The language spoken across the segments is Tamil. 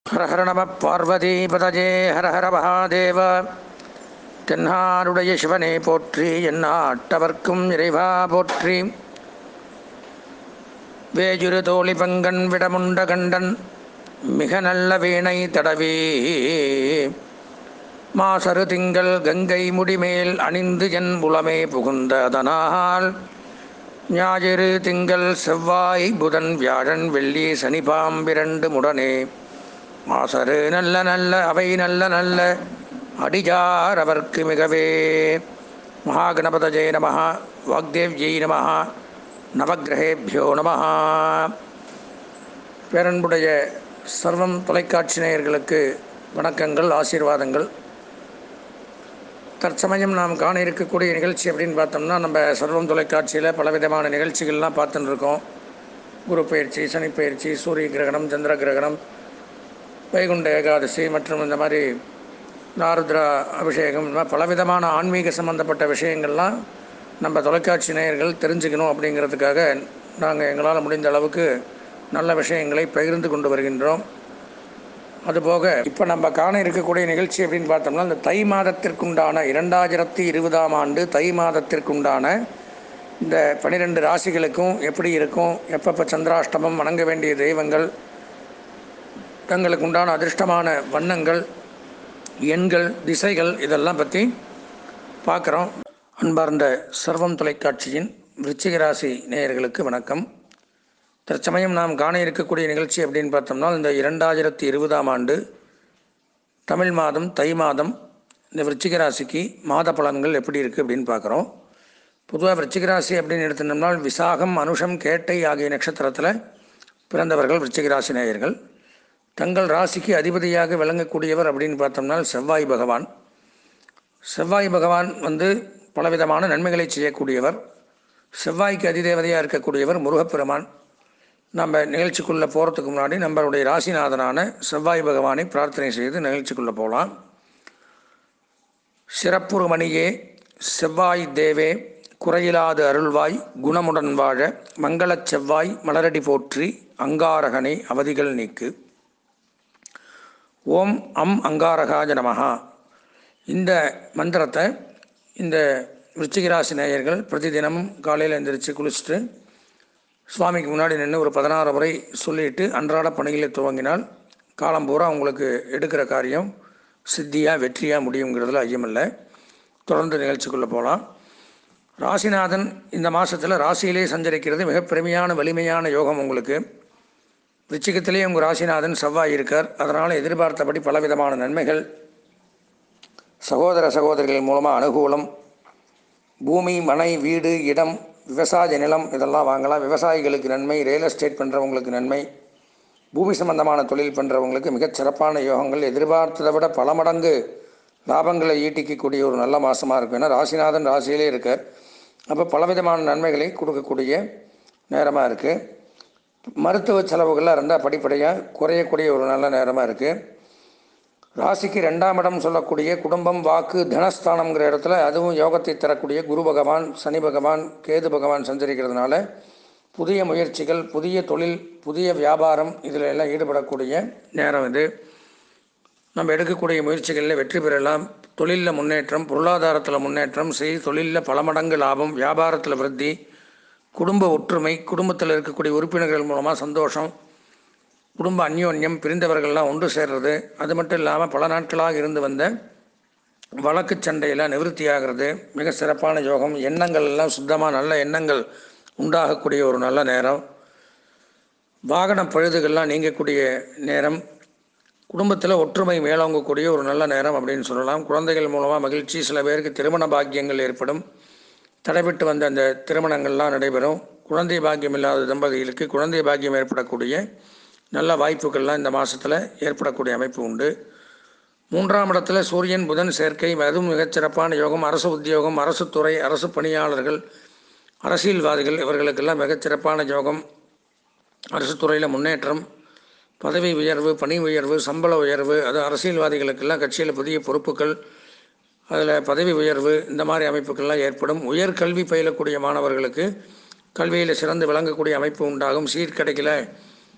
ஹர ஹர நம பார்வதி பதஜே ஹர ஹர மகாதேவ தென்னாருடைய சிவனே போற்றி எந்நாட்டவர்க்கும் இறைவா போற்றி வேஜுரு தோழி பங்கன் விடமுண்ட கண்டன் மிக நல்ல வீணை தடவி மாசரு திங்கள் கங்கை முடிமேல் அணிந்து என் புலமே புகுந்த அதனால் ஞாயிறு திங்கள் செவ்வாய் புதன் வியாழன் வெள்ளி சனி பாம்பிரண்டு முடனே மாசரு நல்ல நல்ல அவை நல்ல நல்ல அடிஜார் அவர்க்கு மிகவே மகாகணபதஜே நம வாக்தேவ்யை நம நவகிரகேபியோ நம பேரன்புடைய சர்வம் தொலைக்காட்சி நேயர்களுக்கு வணக்கங்கள் ஆசீர்வாதங்கள் தற்சமயம் நாம் காண இருக்கக்கூடிய நிகழ்ச்சி அப்படின்னு பார்த்தோம்னா நம்ம சர்வம் தொலைக்காட்சியில் பலவிதமான நிகழ்ச்சிகள்லாம் பார்த்துட்டு இருக்கோம் குரு பயிற்சி சனி பயிற்சி சூரிய கிரகணம் சந்திர கிரகணம் வைகுண்ட ஏகாதசி மற்றும் இந்த மாதிரி நாருத்ரா அபிஷேகம் இந்த மாதிரி பலவிதமான ஆன்மீக சம்பந்தப்பட்ட விஷயங்கள்லாம் நம்ம தொலைக்காட்சி நேயர்கள் தெரிஞ்சுக்கணும் அப்படிங்கிறதுக்காக நாங்கள் எங்களால் முடிந்த அளவுக்கு நல்ல விஷயங்களை பகிர்ந்து கொண்டு வருகின்றோம் அதுபோக இப்போ நம்ம காண இருக்கக்கூடிய நிகழ்ச்சி அப்படின்னு பார்த்தோம்னா இந்த தை மாதத்திற்குண்டான இரண்டாயிரத்தி இருபதாம் ஆண்டு தை மாதத்திற்குண்டான இந்த பன்னிரெண்டு ராசிகளுக்கும் எப்படி இருக்கும் எப்பப்போ சந்திராஷ்டமம் வணங்க வேண்டிய தெய்வங்கள் தங்களுக்கு உண்டான அதிர்ஷ்டமான வண்ணங்கள் எண்கள் திசைகள் இதெல்லாம் பற்றி பார்க்குறோம் அன்பார்ந்த சர்வம் தொலைக்காட்சியின் விருச்சிக ராசி நேயர்களுக்கு வணக்கம் தற்சமயம் நாம் காண இருக்கக்கூடிய நிகழ்ச்சி அப்படின்னு பார்த்தோம்னா இந்த இரண்டாயிரத்தி இருபதாம் ஆண்டு தமிழ் மாதம் தை மாதம் இந்த விருச்சிக ராசிக்கு மாத பலன்கள் எப்படி இருக்குது அப்படின்னு பார்க்குறோம் பொதுவாக விருச்சிக ராசி அப்படின்னு எடுத்துட்டோம்னா விசாகம் அனுஷம் கேட்டை ஆகிய நட்சத்திரத்தில் பிறந்தவர்கள் விருச்சிக ராசி நேயர்கள் தங்கள் ராசிக்கு அதிபதியாக விளங்கக்கூடியவர் அப்படின்னு பார்த்தோம்னா செவ்வாய் பகவான் செவ்வாய் பகவான் வந்து பலவிதமான நன்மைகளை செய்யக்கூடியவர் செவ்வாய்க்கு அதிதேவதையாக இருக்கக்கூடியவர் முருகப்பெருமான் நம்ம நிகழ்ச்சிக்குள்ளே போகிறதுக்கு முன்னாடி நம்மளுடைய ராசிநாதனான செவ்வாய் பகவானை பிரார்த்தனை செய்து நிகழ்ச்சிக்குள்ளே போகலாம் சிறப்புறு மணியே செவ்வாய் தேவே குறையிலாது அருள்வாய் குணமுடன் வாழ மங்களச் செவ்வாய் மலரடி போற்றி அங்காரகனை அவதிகள் நீக்கு ஓம் அம் அங்காரகாஜ நமஹா இந்த மந்திரத்தை இந்த விருச்சிகராசி நேயர்கள் பிரதி தினமும் காலையில் எழுந்திரிச்சு குளிச்சுட்டு சுவாமிக்கு முன்னாடி நின்று ஒரு பதினாறு முறை சொல்லிட்டு அன்றாட பணிகளை துவங்கினால் காலம் பூரா உங்களுக்கு எடுக்கிற காரியம் சித்தியாக வெற்றியாக முடியுங்கிறதுல ஐயமில்லை தொடர்ந்து நிகழ்ச்சிக்குள்ளே போகலாம் ராசிநாதன் இந்த மாதத்தில் ராசியிலே சஞ்சரிக்கிறது மிக பெருமையான வலிமையான யோகம் உங்களுக்கு விருச்சிகத்திலே உங்கள் ராசிநாதன் செவ்வாய் இருக்கார் அதனால் எதிர்பார்த்தபடி பலவிதமான நன்மைகள் சகோதர சகோதரிகள் மூலமாக அனுகூலம் பூமி மனை வீடு இடம் விவசாய நிலம் இதெல்லாம் வாங்கலாம் விவசாயிகளுக்கு நன்மை ரியல் எஸ்டேட் பண்ணுறவங்களுக்கு நன்மை பூமி சம்பந்தமான தொழில் பண்ணுறவங்களுக்கு மிகச் சிறப்பான யோகங்கள் எதிர்பார்த்ததை விட பல மடங்கு லாபங்களை ஈட்டிக்கக்கூடிய ஒரு நல்ல மாதமாக இருக்கும் ஏன்னா ராசிநாதன் ராசியிலே இருக்கார் அப்போ பலவிதமான நன்மைகளை கொடுக்கக்கூடிய நேரமாக இருக்குது மருத்துவ செலவுகள்லாம் இருந்தால் படிப்படியாக குறையக்கூடிய ஒரு நல்ல நேரமாக இருக்குது ராசிக்கு ரெண்டாம் இடம் சொல்லக்கூடிய குடும்பம் வாக்கு தனஸ்தானம்ங்கிற இடத்துல அதுவும் யோகத்தை தரக்கூடிய குரு பகவான் சனி பகவான் கேது பகவான் சஞ்சரிக்கிறதுனால புதிய முயற்சிகள் புதிய தொழில் புதிய வியாபாரம் இதில் எல்லாம் ஈடுபடக்கூடிய நேரம் இது நம்ம எடுக்கக்கூடிய முயற்சிகளில் வெற்றி பெறலாம் தொழிலில் முன்னேற்றம் பொருளாதாரத்தில் முன்னேற்றம் செய் தொழிலில் பல மடங்கு லாபம் வியாபாரத்தில் விருத்தி குடும்ப ஒற்றுமை குடும்பத்தில் இருக்கக்கூடிய உறுப்பினர்கள் மூலமாக சந்தோஷம் குடும்ப அந்யோன்யம் பிரிந்தவர்கள்லாம் ஒன்று சேர்றது அது மட்டும் இல்லாமல் பல நாட்களாக இருந்து வந்த வழக்கு சண்டையில் நிவர்த்தியாகிறது மிக சிறப்பான யோகம் எண்ணங்கள் எல்லாம் சுத்தமாக நல்ல எண்ணங்கள் உண்டாகக்கூடிய ஒரு நல்ல நேரம் வாகன பழுதுகள்லாம் நீங்கக்கூடிய நேரம் குடும்பத்தில் ஒற்றுமை மேலோங்கக்கூடிய ஒரு நல்ல நேரம் அப்படின்னு சொல்லலாம் குழந்தைகள் மூலமாக மகிழ்ச்சி சில பேருக்கு திருமண பாக்கியங்கள் ஏற்படும் தடைபட்டு வந்த அந்த திருமணங்கள்லாம் நடைபெறும் குழந்தை பாக்கியம் இல்லாத தம்பதிகளுக்கு குழந்தை பாக்கியம் ஏற்படக்கூடிய நல்ல வாய்ப்புகள்லாம் இந்த மாதத்தில் ஏற்படக்கூடிய அமைப்பு உண்டு மூன்றாம் இடத்துல சூரியன் புதன் சேர்க்கை அதுவும் மிகச்சிறப்பான யோகம் அரசு உத்தியோகம் அரசு துறை அரசு பணியாளர்கள் அரசியல்வாதிகள் இவர்களுக்கெல்லாம் மிகச்சிறப்பான யோகம் அரசு துறையில் முன்னேற்றம் பதவி உயர்வு பணி உயர்வு சம்பள உயர்வு அது அரசியல்வாதிகளுக்கெல்லாம் கட்சியில் புதிய பொறுப்புகள் அதில் பதவி உயர்வு இந்த மாதிரி அமைப்புகள்லாம் ஏற்படும் உயர்கல்வி பயிலக்கூடிய மாணவர்களுக்கு கல்வியில் சிறந்து விளங்கக்கூடிய அமைப்பு உண்டாகும் சீட் கிடைக்கல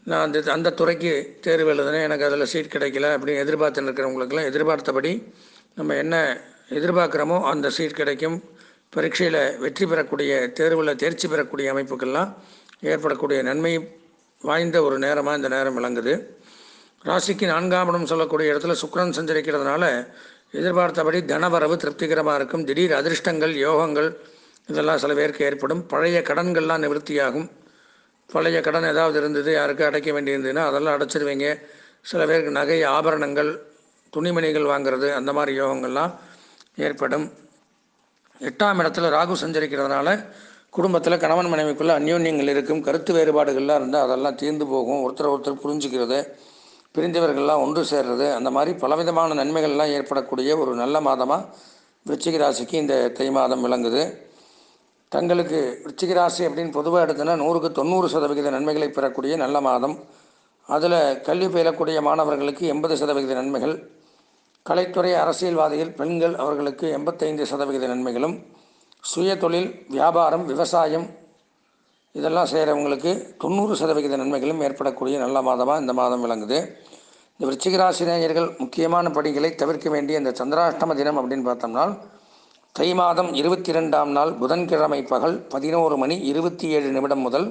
நான் அந்த அந்த துறைக்கு தேர்வு எழுதுனேன் எனக்கு அதில் சீட் கிடைக்கல அப்படின்னு எதிர்பார்த்து இருக்கிறவங்களுக்கெல்லாம் எதிர்பார்த்தபடி நம்ம என்ன எதிர்பார்க்குறோமோ அந்த சீட் கிடைக்கும் பரீட்சையில் வெற்றி பெறக்கூடிய தேர்வில் தேர்ச்சி பெறக்கூடிய அமைப்புக்கெல்லாம் ஏற்படக்கூடிய நன்மை வாய்ந்த ஒரு நேரமாக இந்த நேரம் விளங்குது ராசிக்கு நான்காம் இடம் சொல்லக்கூடிய இடத்துல சுக்கிரன் சஞ்சரிக்கிறதுனால எதிர்பார்த்தபடி தனவரவு திருப்திகரமாக இருக்கும் திடீர் அதிர்ஷ்டங்கள் யோகங்கள் இதெல்லாம் சில பேருக்கு ஏற்படும் பழைய கடன்கள்லாம் நிவர்த்தியாகும் பழைய கடன் ஏதாவது இருந்தது யாருக்கு அடைக்க வேண்டியிருந்ததுன்னா அதெல்லாம் அடைச்சிருவீங்க சில பேருக்கு நகை ஆபரணங்கள் துணிமணிகள் வாங்குறது அந்த மாதிரி யோகங்கள்லாம் ஏற்படும் எட்டாம் இடத்துல ராகு சஞ்சரிக்கிறதுனால குடும்பத்தில் கணவன் மனைவிக்குள்ள அந்யோன்யங்கள் இருக்கும் கருத்து வேறுபாடுகள்லாம் இருந்தால் அதெல்லாம் தீர்ந்து போகும் ஒருத்தர் ஒருத்தர் புரிஞ்சுக்கிறது பிரிந்தவர்கள்லாம் ஒன்று சேர்றது அந்த மாதிரி பலவிதமான நன்மைகள்லாம் ஏற்படக்கூடிய ஒரு நல்ல மாதமாக விருச்சிக ராசிக்கு இந்த தை மாதம் விளங்குது தங்களுக்கு விருச்சிக ராசி அப்படின்னு பொதுவாக எடுத்தோன்னா நூறுக்கு தொண்ணூறு சதவிகித நன்மைகளை பெறக்கூடிய நல்ல மாதம் அதில் கல்வி பயிலக்கூடிய மாணவர்களுக்கு எண்பது சதவிகித நன்மைகள் கலைத்துறை அரசியல்வாதிகள் பெண்கள் அவர்களுக்கு எண்பத்தைந்து சதவிகித நன்மைகளும் சுய தொழில் வியாபாரம் விவசாயம் இதெல்லாம் செய்கிறவங்களுக்கு தொண்ணூறு சதவிகித நன்மைகளும் ஏற்படக்கூடிய நல்ல மாதமாக இந்த மாதம் விளங்குது இந்த விருச்சிக ராசி நேயர்கள் முக்கியமான படிகளை தவிர்க்க வேண்டிய இந்த சந்திராஷ்டம தினம் அப்படின்னு பார்த்தோம்னா தை மாதம் இருபத்தி ரெண்டாம் நாள் புதன்கிழமை பகல் பதினோரு மணி இருபத்தி ஏழு நிமிடம் முதல்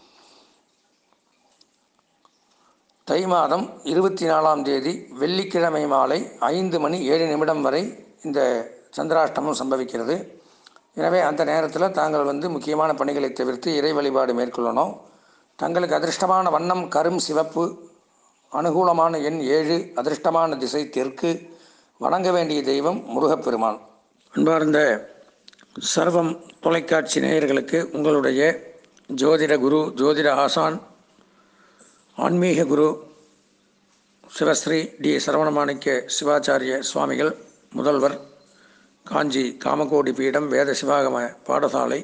தை மாதம் இருபத்தி நாலாம் தேதி வெள்ளிக்கிழமை மாலை ஐந்து மணி ஏழு நிமிடம் வரை இந்த சந்திராஷ்டமம் சம்பவிக்கிறது எனவே அந்த நேரத்தில் தாங்கள் வந்து முக்கியமான பணிகளை தவிர்த்து இறை வழிபாடு மேற்கொள்ளணும் தங்களுக்கு அதிர்ஷ்டமான வண்ணம் கரும் சிவப்பு அனுகூலமான எண் ஏழு அதிர்ஷ்டமான திசை தெற்கு வணங்க வேண்டிய தெய்வம் முருகப்பெருமான் அன்பார்ந்த சர்வம் தொலைக்காட்சி நேயர்களுக்கு உங்களுடைய ஜோதிட குரு ஜோதிட ஆசான் ஆன்மீக குரு சிவஸ்ரீ டி சரவணமாணிக்க சிவாச்சாரிய சுவாமிகள் முதல்வர் காஞ்சி காமகோடி பீடம் வேத சிவாகம பாடசாலை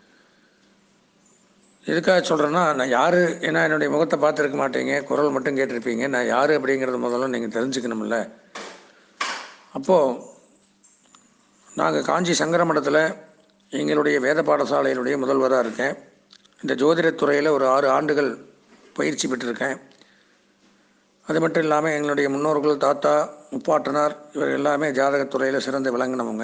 எதுக்காக சொல்கிறேன்னா நான் யார் ஏன்னா என்னுடைய முகத்தை பார்த்துருக்க மாட்டீங்க குரல் மட்டும் கேட்டிருப்பீங்க நான் யார் அப்படிங்கிறது முதல்ல நீங்கள் தெரிஞ்சுக்கணும்ல அப்போது நாங்கள் காஞ்சி சங்கர மடத்தில் எங்களுடைய வேத பாடசாலையினுடைய முதல்வராக இருக்கேன் இந்த ஜோதிடத் துறையில் ஒரு ஆறு ஆண்டுகள் பயிற்சி பெற்றிருக்கேன் அது மட்டும் இல்லாமல் எங்களுடைய முன்னோர்கள் தாத்தா முப்பாட்டனார் இவர் எல்லாமே ஜாதகத்துறையில் சிறந்து விளங்கினவங்க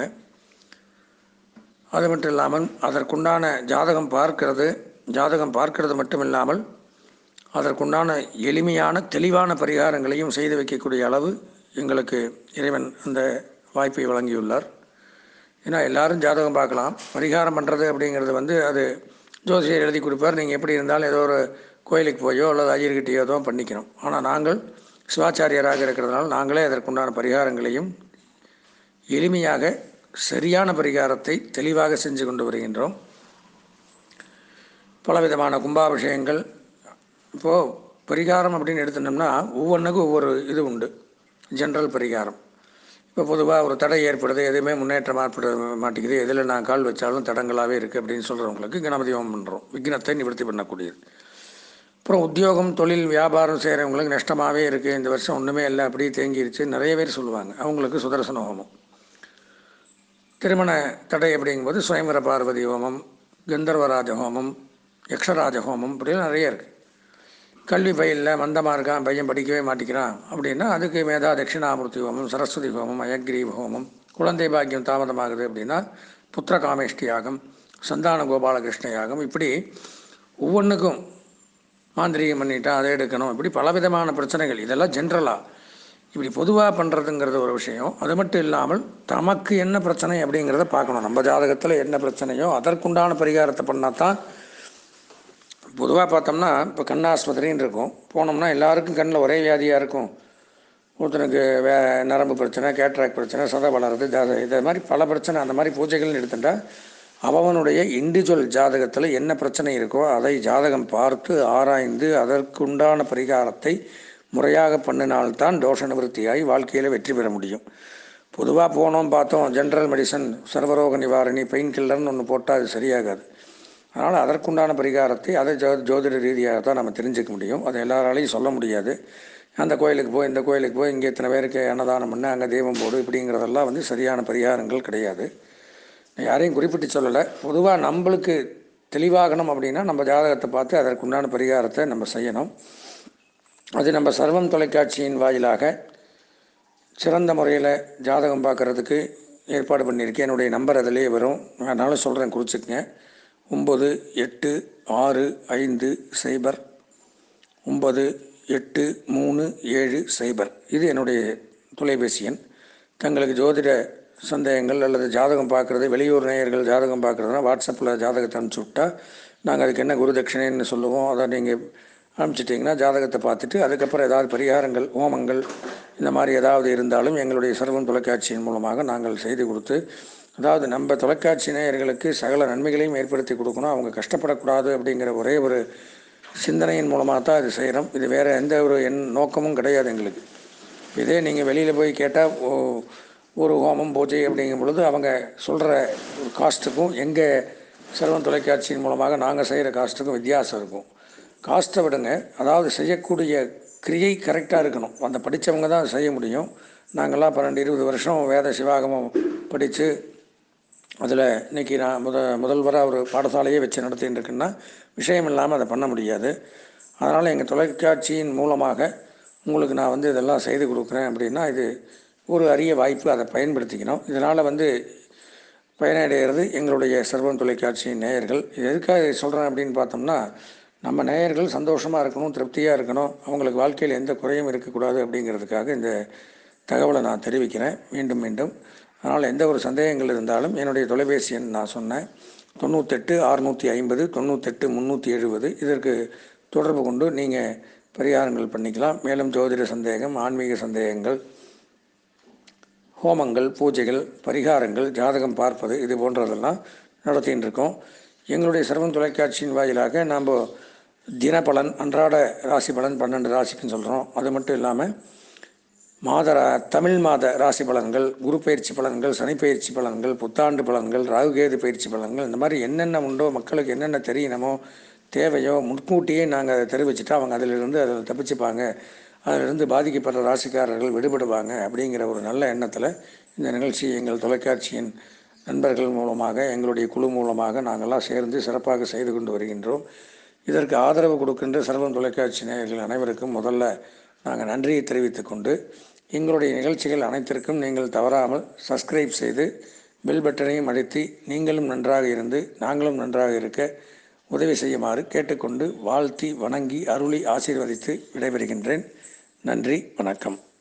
அது மட்டும் இல்லாமல் அதற்குண்டான ஜாதகம் பார்க்கிறது ஜாதகம் பார்க்கிறது மட்டும் இல்லாமல் அதற்குண்டான எளிமையான தெளிவான பரிகாரங்களையும் செய்து வைக்கக்கூடிய அளவு எங்களுக்கு இறைவன் அந்த வாய்ப்பை வழங்கியுள்ளார் ஏன்னா எல்லாரும் ஜாதகம் பார்க்கலாம் பரிகாரம் பண்ணுறது அப்படிங்கிறது வந்து அது ஜோசியர் எழுதி கொடுப்பார் நீங்கள் எப்படி இருந்தாலும் ஏதோ ஒரு கோயிலுக்கு போயோ அல்லது ஐயர்கிட்டயோ தான் பண்ணிக்கணும் ஆனால் நாங்கள் சிவாச்சாரியராக இருக்கிறதுனால நாங்களே அதற்குண்டான பரிகாரங்களையும் எளிமையாக சரியான பரிகாரத்தை தெளிவாக செஞ்சு கொண்டு வருகின்றோம் பலவிதமான கும்பாபிஷேகங்கள் இப்போது பரிகாரம் அப்படின்னு எடுத்துட்டோம்னா ஒவ்வொன்றுக்கும் ஒவ்வொரு இது உண்டு ஜென்ரல் பரிகாரம் இப்போ பொதுவாக ஒரு தடை ஏற்படுது எதுவுமே முன்னேற்றம் ஏற்பட மாட்டேங்குது எதில் நான் கால் வச்சாலும் தடங்களாகவே இருக்குது அப்படின்னு சொல்கிறவங்களுக்கு கணபதி ஹோமம் பண்ணுறோம் விக்னத்தை நிவர்த்தி பண்ணக்கூடியது அப்புறம் உத்தியோகம் தொழில் வியாபாரம் செய்கிறவங்களுக்கு நஷ்டமாகவே இருக்குது இந்த வருஷம் ஒன்றுமே இல்லை அப்படியே தேங்கிருச்சு நிறைய பேர் சொல்லுவாங்க அவங்களுக்கு சுதர்சன ஹோமம் திருமண தடை அப்படிங்கும்போது சுயம்பர பார்வதி ஹோமம் கந்தர்வராஜ ஹோமம் யக்ஷராஜ ஹோமம் இப்படிலாம் நிறைய இருக்குது கல்வி பயிலில் மந்தமாக இருக்கான் பையன் படிக்கவே மாட்டேங்கிறான் அப்படின்னா அதுக்கு மேதா தட்சிணாமூர்த்தி ஹோமம் சரஸ்வதி ஹோமம் அயக்ரீவ் ஹோமம் குழந்தை பாக்கியம் தாமதமாகுது அப்படின்னா புத்திர காமேஷ்டி யாகம் சந்தான கோபாலகிருஷ்ண யாகம் இப்படி ஒவ்வொன்றுக்கும் மாந்திரீகம் பண்ணிட்டா அதை எடுக்கணும் இப்படி பலவிதமான பிரச்சனைகள் இதெல்லாம் ஜென்ரலாக இப்படி பொதுவாக பண்ணுறதுங்கிறது ஒரு விஷயம் அது மட்டும் இல்லாமல் தமக்கு என்ன பிரச்சனை அப்படிங்கிறத பார்க்கணும் நம்ம ஜாதகத்தில் என்ன பிரச்சனையோ அதற்குண்டான பரிகாரத்தை பண்ணால் தான் பொதுவாக பார்த்தோம்னா இப்போ கண் ஆஸ்பத்திரின்னு இருக்கும் போனோம்னா எல்லாருக்கும் கண்ணில் ஒரே வியாதியாக இருக்கும் ஒருத்தனுக்கு வே நரம்பு பிரச்சனை கேட்ராக் பிரச்சனை சதை வளருது ஜாத இது மாதிரி பல பிரச்சனை அந்த மாதிரி பூஜைகள்னு எடுத்துட்டா அவனுடைய இண்டிவிஜுவல் ஜாதகத்தில் என்ன பிரச்சனை இருக்கோ அதை ஜாதகம் பார்த்து ஆராய்ந்து அதற்குண்டான பரிகாரத்தை முறையாக பண்ணினால்தான் தோஷ நிவர்த்தியாகி வாழ்க்கையில் வெற்றி பெற முடியும் பொதுவாக போனோம் பார்த்தோம் ஜென்ரல் மெடிசன் சர்வரோக நிவாரணி பெயின் கில்லர்னு ஒன்று போட்டால் அது சரியாகாது அதனால் அதற்குண்டான பரிகாரத்தை அதை ஜோ ஜோதிட ரீதியாக தான் நம்ம தெரிஞ்சுக்க முடியும் அதை எல்லாராலையும் சொல்ல முடியாது அந்த கோயிலுக்கு போய் இந்த கோயிலுக்கு போய் இங்கே இத்தனை பேருக்கு அன்னதானம் பண்ணு அங்கே தெய்வம் போடு இப்படிங்கிறதெல்லாம் வந்து சரியான பரிகாரங்கள் கிடையாது நான் யாரையும் குறிப்பிட்டு சொல்லலை பொதுவாக நம்மளுக்கு தெளிவாகணும் அப்படின்னா நம்ம ஜாதகத்தை பார்த்து அதற்குண்டான பரிகாரத்தை நம்ம செய்யணும் அது நம்ம சர்வம் தொலைக்காட்சியின் வாயிலாக சிறந்த முறையில் ஜாதகம் பார்க்குறதுக்கு ஏற்பாடு பண்ணியிருக்கேன் என்னுடைய நம்பர் அதிலே வரும் அதனால் சொல்கிறேன் குறிச்சிக்கங்க ஒம்பது எட்டு ஆறு ஐந்து சைபர் ஒம்பது எட்டு மூணு ஏழு சைபர் இது என்னுடைய தொலைபேசி எண் தங்களுக்கு ஜோதிட சந்தேகங்கள் அல்லது ஜாதகம் பார்க்குறது வெளியூர் நேயர்கள் ஜாதகம் பார்க்குறதுனா வாட்ஸ்அப்பில் ஜாதகத்தை அனுப்பிச்சி விட்டா நாங்கள் அதுக்கு என்ன குரு தட்சிணைன்னு சொல்லுவோம் அதை நீங்கள் அனுப்பிச்சிட்டிங்கன்னா ஜாதகத்தை பார்த்துட்டு அதுக்கப்புறம் ஏதாவது பரிகாரங்கள் ஹோமங்கள் இந்த மாதிரி ஏதாவது இருந்தாலும் எங்களுடைய சர்வம் தொலைக்காட்சியின் மூலமாக நாங்கள் செய்து கொடுத்து அதாவது நம்ம தொலைக்காட்சி நேயர்களுக்கு சகல நன்மைகளையும் ஏற்படுத்தி கொடுக்கணும் அவங்க கஷ்டப்படக்கூடாது அப்படிங்கிற ஒரே ஒரு சிந்தனையின் மூலமாக தான் இது செய்கிறோம் இது வேறு எந்த ஒரு எண் நோக்கமும் கிடையாது எங்களுக்கு இதே நீங்கள் வெளியில் போய் கேட்டால் ஒரு ஹோமம் பூஜை அப்படிங்கும் பொழுது அவங்க சொல்கிற ஒரு காஸ்ட்டுக்கும் எங்கள் செல்வம் தொலைக்காட்சியின் மூலமாக நாங்கள் செய்கிற காஸ்ட்டுக்கும் வித்தியாசம் இருக்கும் காஸ்ட்டை விடுங்க அதாவது செய்யக்கூடிய கிரியை கரெக்டாக இருக்கணும் அந்த படித்தவங்க தான் செய்ய முடியும் நாங்கள்லாம் பன்னெண்டு இருபது வருஷம் வேத சிவாகமம் படித்து அதில் இன்றைக்கி நான் முத முதல்வராக ஒரு பாடசாலையே வச்சு நடத்தின்னு இருக்குன்னா விஷயம் இல்லாமல் அதை பண்ண முடியாது அதனால் எங்கள் தொலைக்காட்சியின் மூலமாக உங்களுக்கு நான் வந்து இதெல்லாம் செய்து கொடுக்குறேன் அப்படின்னா இது ஒரு அரிய வாய்ப்பு அதை பயன்படுத்திக்கணும் இதனால் வந்து பயனடைகிறது எங்களுடைய சர்வம் தொலைக்காட்சியின் நேயர்கள் இது எதுக்காக இதை சொல்கிறேன் அப்படின்னு பார்த்தோம்னா நம்ம நேயர்கள் சந்தோஷமாக இருக்கணும் திருப்தியாக இருக்கணும் அவங்களுக்கு வாழ்க்கையில் எந்த குறையும் இருக்கக்கூடாது அப்படிங்கிறதுக்காக இந்த தகவலை நான் தெரிவிக்கிறேன் மீண்டும் மீண்டும் அதனால் எந்த ஒரு சந்தேகங்கள் இருந்தாலும் என்னுடைய தொலைபேசி எண் நான் சொன்னேன் தொண்ணூத்தெட்டு அறுநூற்றி ஐம்பது தொண்ணூத்தெட்டு முந்நூற்றி எழுபது இதற்கு தொடர்பு கொண்டு நீங்கள் பரிகாரங்கள் பண்ணிக்கலாம் மேலும் ஜோதிட சந்தேகம் ஆன்மீக சந்தேகங்கள் ஹோமங்கள் பூஜைகள் பரிகாரங்கள் ஜாதகம் பார்ப்பது இது போன்றதெல்லாம் நடத்தின்னு இருக்கோம் எங்களுடைய சர்வம் தொலைக்காட்சியின் வாயிலாக நாம் தினபலன் அன்றாட ராசி பலன் பன்னெண்டு ராசிக்குன்னு சொல்கிறோம் அது மட்டும் இல்லாமல் மாத ரா- தமிழ் மாத ராசி பலன்கள் குரு பயிற்சி பலன்கள் சனி பயிற்சி பலன்கள் புத்தாண்டு பலன்கள் ராகுகேது பயிற்சி பலன்கள் இந்த மாதிரி என்னென்ன உண்டோ மக்களுக்கு என்னென்ன தெரியணுமோ தேவையோ முன்கூட்டியே நாங்கள் அதை தெரிவிச்சுட்டு அவங்க அதிலிருந்து அதில் தப்பிச்சுப்பாங்க அதிலிருந்து பாதிக்கப்படுற ராசிக்காரர்கள் விடுபடுவாங்க அப்படிங்கிற ஒரு நல்ல எண்ணத்தில் இந்த நிகழ்ச்சி எங்கள் தொலைக்காட்சியின் நண்பர்கள் மூலமாக எங்களுடைய குழு மூலமாக நாங்கள்லாம் சேர்ந்து சிறப்பாக செய்து கொண்டு வருகின்றோம் இதற்கு ஆதரவு கொடுக்கின்ற சர்வம் தொலைக்காட்சி நேயர்கள் அனைவருக்கும் முதல்ல நாங்கள் நன்றியை தெரிவித்துக் கொண்டு எங்களுடைய நிகழ்ச்சிகள் அனைத்திற்கும் நீங்கள் தவறாமல் சப்ஸ்கிரைப் செய்து பெல் பட்டனையும் அழுத்தி நீங்களும் நன்றாக இருந்து நாங்களும் நன்றாக இருக்க உதவி செய்யுமாறு கேட்டுக்கொண்டு வாழ்த்தி வணங்கி அருளி ஆசீர்வதித்து விடைபெறுகின்றேன் நன்றி வணக்கம்